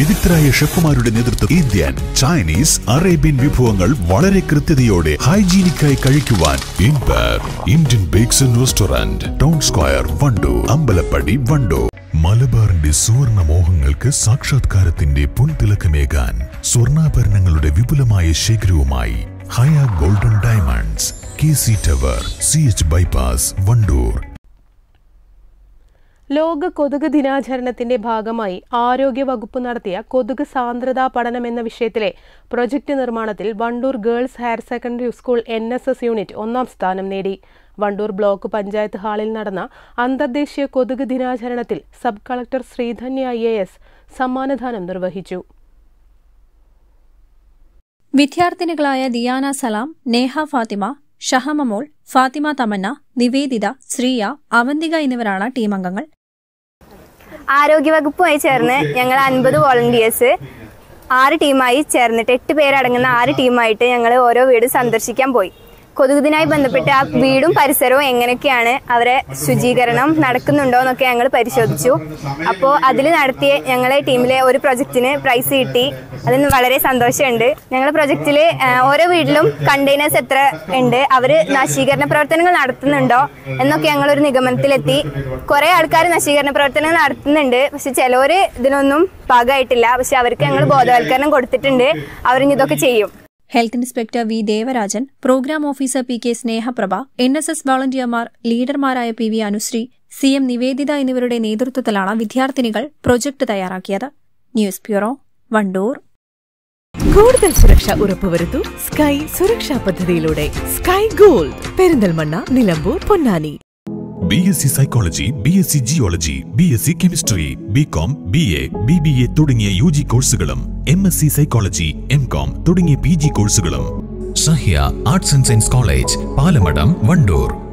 വിദഗ്ധരായ ഷെഫുമാരുടെ നേതൃത്വം Indian Chinese Arabian വിഭവങ്ങൾ വളരെ കൃത്യതയോടെ ഹൈജീനിക്കായി കഴിക്കുവാൻ ഇൻപർ Indian Bakes and Restaurant Town Square Wandoor Ambalappadi Wandoor മലബാറിന്റെ സുവർണ മോഹങ്ങൾക്ക് സാക്ഷാത്കാരത്തിന്റെ പൊൻതിളക്കമേകാൻ സ്വർണ്ണാഭരണങ്ങളുടെ വിപുലമായ ശേഖരവുമായി Haya Golden Diamonds K C Tower C H bypass Wandoor ലോക കൊതുക് ദിനാചരണത്തിന്റെ ഭാഗമായി ആരോഗ്യവകുപ്പ് നടത്തിയ കൊതുക് സാന്ദ്രതാ പഠനം എന്ന വിഷയത്തിലെ പ്രൊജക്ട് നിർമ്മാണത്തിൽ Wandoor Girls Higher Secondary School N S S unit ഒന്നാം സ്ഥാനം നേടി വണ്ടൂർ ബ്ലോക്ക് പഞ്ചായത്ത് ഹാളിൽ നടന്ന അന്തർദേശീയ കൊതുക് ദിനാചരണത്തിൽ sub collector Sreedhanya I A S സമ്മാനദാനം നിർവഹിച്ചു വിദ്യാർത്ഥിനികളായ ദിയാന സലാം നേഹ ഫാത്തിമ ഷഹമമോൾ ഫാത്തിമ തമന്ന നിവേദിത ശ്രീയ അവന്തിക എന്നിവരാണ് ടീമംഗങ്ങൾ ആരോഗ്യവകുപ്പുമായി ചേർന്ന് ഞങ്ങൾ അൻപത് വോളണ്ടിയേഴ്സ് ആറ് ടീമായി ചേർന്നിട്ട് എട്ട് പേരടങ്ങുന്ന ആറ് ടീമായിട്ട് ഞങ്ങൾ ഓരോ വീട് സന്ദർശിക്കാൻ പോയി കൊതുകുദിനായി ബന്ധപ്പെട്ട് ആ വീടും പരിസരവും എങ്ങനെയൊക്കെയാണ് അവരെ ശുചീകരണം നടക്കുന്നുണ്ടോ എന്നൊക്കെ ഞങ്ങൾ പരിശോധിച്ചു അപ്പോൾ അതിൽ നടത്തിയ ഞങ്ങളെ ടീമിലെ ഒരു പ്രൊജക്റ്റിന് പ്രൈസ് കിട്ടി അതിന് വളരെ സന്തോഷമുണ്ട് ഞങ്ങളുടെ പ്രൊജക്റ്റിൽ ഓരോ വീട്ടിലും കണ്ടെയ്നേഴ്സ് എത്ര ഉണ്ട് അവർ നശീകരണ പ്രവർത്തനങ്ങൾ നടത്തുന്നുണ്ടോ എന്നൊക്കെ ഞങ്ങളൊരു നിഗമനത്തിലെത്തി കുറേ ആൾക്കാർ നശീകരണ പ്രവർത്തനങ്ങൾ നടത്തുന്നുണ്ട് പക്ഷെ ചിലവർ ഇതിനൊന്നും ഭാഗമായിട്ടില്ല പക്ഷെ അവർക്ക് ഞങ്ങൾ ബോധവൽക്കരണം കൊടുത്തിട്ടുണ്ട് അവരിനി ഇതൊക്കെ ചെയ്യും health inspector V Devarajan programme officer P K Snehaprabha N S S വോളണ്ടിയർമാർ ലീഡർമാരായ P V Anusree C M Niveditha എന്നിവരുടെ നേതൃത്വത്തിലാണ് വിദ്യാർത്ഥിനികൾ പ്രൊജക്ട് തയ്യാറാക്കിയത് ന്യൂസ് ബ്യൂറോ വണ്ടൂർ കൂടുതൽ സുരക്ഷ ഉറപ്പുവരുത്തൂ സ്കൈ സുരക്ഷാ പദ്ധതിയിലൂടെ Sky Gold Perinthalmanna Nilambur Ponnani B S C psychology B S C geology B S C chemistry B com B A B B A തുടങ്ങിയ യു ജി കോഴ്സുകളും M S C psychology M com തുടങ്ങിയ P G കോഴ്സുകളും Sahya Arts and Science College Palamadam Wandoor